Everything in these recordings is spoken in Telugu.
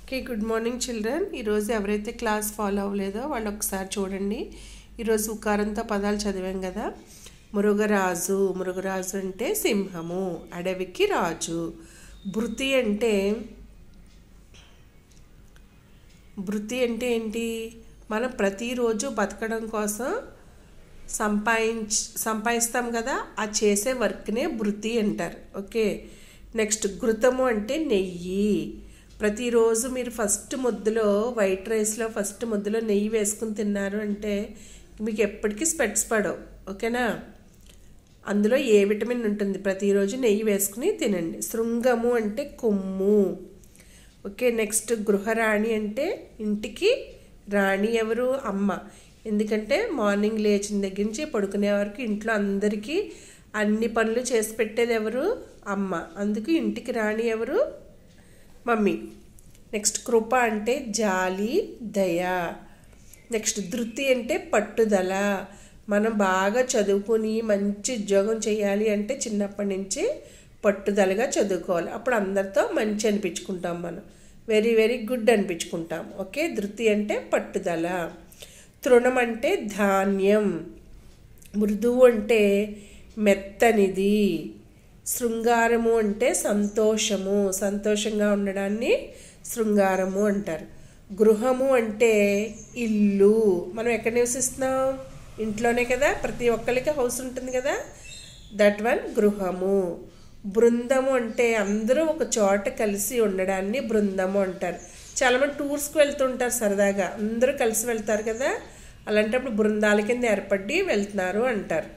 ఓకే గుడ్ మార్నింగ్ చిల్డ్రన్ ఈరోజు ఎవరైతే క్లాస్ ఫాలో అవ్వలేదో వాళ్ళు ఒకసారి చూడండి ఈరోజు ఉకారంతో పదాలు చదివాం కదా మురుగరాజు మురుగరాజు అంటే సింహము అడవికి రాజు భృతి అంటే భృతి అంటే ఏంటి మనం ప్రతిరోజు బతకడం కోసం సంపాదించ సంపాదిస్తాం కదా ఆ చేసే వర్క్నే భృతి అంటారు ఓకే నెక్స్ట్ ఘృతము అంటే నెయ్యి ప్రతిరోజు మీరు ఫస్ట్ ముద్దలో వైట్ రైస్లో ఫస్ట్ ముద్దలో నెయ్యి వేసుకుని తిన్నారు అంటే మీకు ఎప్పటికీ స్పెట్స్ పడవు ఓకేనా అందులో ఏ విటమిన్ ఉంటుంది ప్రతిరోజు నెయ్యి వేసుకుని తినండి శృంగము అంటే కొమ్ము ఓకే నెక్స్ట్ గృహరాణి అంటే ఇంటికి రాణి ఎవరు అమ్మ ఎందుకంటే మార్నింగ్ లేచిన దగ్గర నుంచి పడుకునే వరకు ఇంట్లో అందరికీ అన్ని పనులు చేసి పెట్టేది ఎవరు అమ్మ అందుకు ఇంటికి రాణి ఎవరు మమ్మీ నెక్స్ట్ కృప అంటే జాలి దయ నెక్స్ట్ ధృతి అంటే పట్టుదల మనం బాగా చదువుకుని మంచి ఉద్యోగం చేయాలి అంటే చిన్నప్పటి నుంచి పట్టుదలగా చదువుకోవాలి అప్పుడు అందరితో మంచి అనిపించుకుంటాం మనం వెరీ వెరీ గుడ్ అనిపించుకుంటాం ఓకే ధృతి అంటే పట్టుదల తృణం అంటే ధాన్యం మృదువు అంటే మెత్తనిది శృంగారము అంటే సంతోషము సంతోషంగా ఉండడాన్ని శృంగారము అంటారు గృహము అంటే ఇల్లు మనం ఎక్కడ నివసిస్తున్నాం ఇంట్లోనే కదా ప్రతి ఒక్కరికి హౌస్ ఉంటుంది కదా దట్ వన్ గృహము బృందము అంటే అందరూ ఒక చోట కలిసి ఉండడాన్ని బృందము అంటారు చాలామంది టూర్స్కి వెళ్తుంటారు సరదాగా అందరూ కలిసి వెళ్తారు కదా అలాంటప్పుడు బృందాల కింద ఏర్పడి వెళ్తున్నారు అంటారు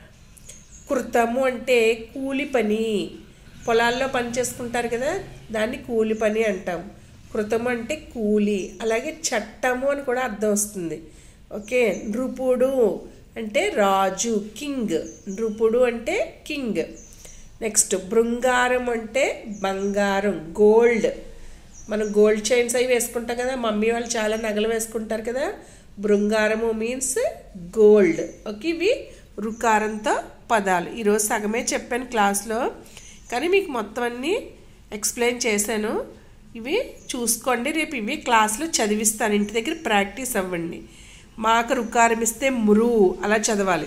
కృతము అంటే కూలి పని పొలాల్లో పని చేసుకుంటారు కదా దాన్ని కూలి పని అంటాం కృతము అంటే కూలి అలాగే చట్టము అని కూడా అర్థం వస్తుంది ఓకే నృపుడు అంటే రాజు కింగ్ నృపుడు అంటే కింగ్ నెక్స్ట్ బృంగారం అంటే బంగారం గోల్డ్ మనం గోల్డ్ చైన్స్ అవి వేసుకుంటాం కదా మమ్మీ వాళ్ళు చాలా నగలు వేసుకుంటారు కదా బృంగారము మీన్స్ గోల్డ్ ఓకే ఇవి రుకారంతో పదాలు ఈరోజు సగమే చెప్పాను క్లాస్లో కానీ మీకు మొత్తం అన్నీ ఎక్స్ప్లెయిన్ చేశాను ఇవి చూసుకోండి రేపు ఇవి క్లాస్లో చదివిస్తాను ఇంటి దగ్గర ప్రాక్టీస్ అవ్వండి మాకు రుకారం ఇస్తే మురు అలా చదవాలి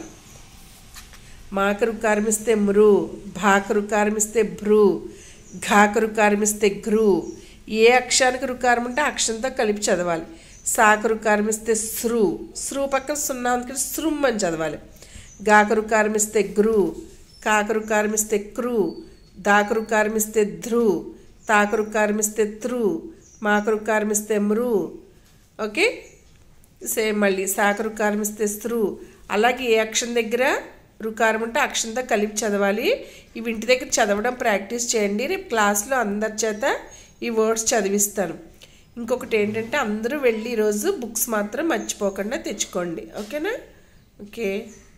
మాకు రుకారం ఇస్తే మురు భాకు రుకారం ఇస్తే భ్రు ఘాకు రుకారం ఇస్తే ఘ్రు ఏ అక్షరానికి రుకారం ఉంటే అక్షరంతో కలిపి చదవాలి సాకు రుకారం ఇస్తే సృ సృ పక్కన సున్నా అందుకని సృమ్ అని చదవాలి గాకరు కారమిస్తే గ్రు కాకరు కారమిస్తే క్రు దాకరు కారమిస్తే ధ్రు తాకరు కారమిస్తే త్రు మాకరు కారమిస్తే మృ ఓకే సేమ్ మళ్ళీ సాకరు కారమిస్తే స్త్రు అలాగే ఏ అక్షరం దగ్గర రుకారం ఉంటే అక్షరంతో కలిపి చదవాలి ఇవి ఇంటి దగ్గర చదవడం ప్రాక్టీస్ చేయండి రేపు క్లాస్లో అందరి చేత ఈ వర్డ్స్ చదివిస్తాను ఇంకొకటి ఏంటంటే అందరూ వెళ్ళి ఈరోజు బుక్స్ మాత్రం మర్చిపోకుండా తెచ్చుకోండి ఓకేనా ఓకే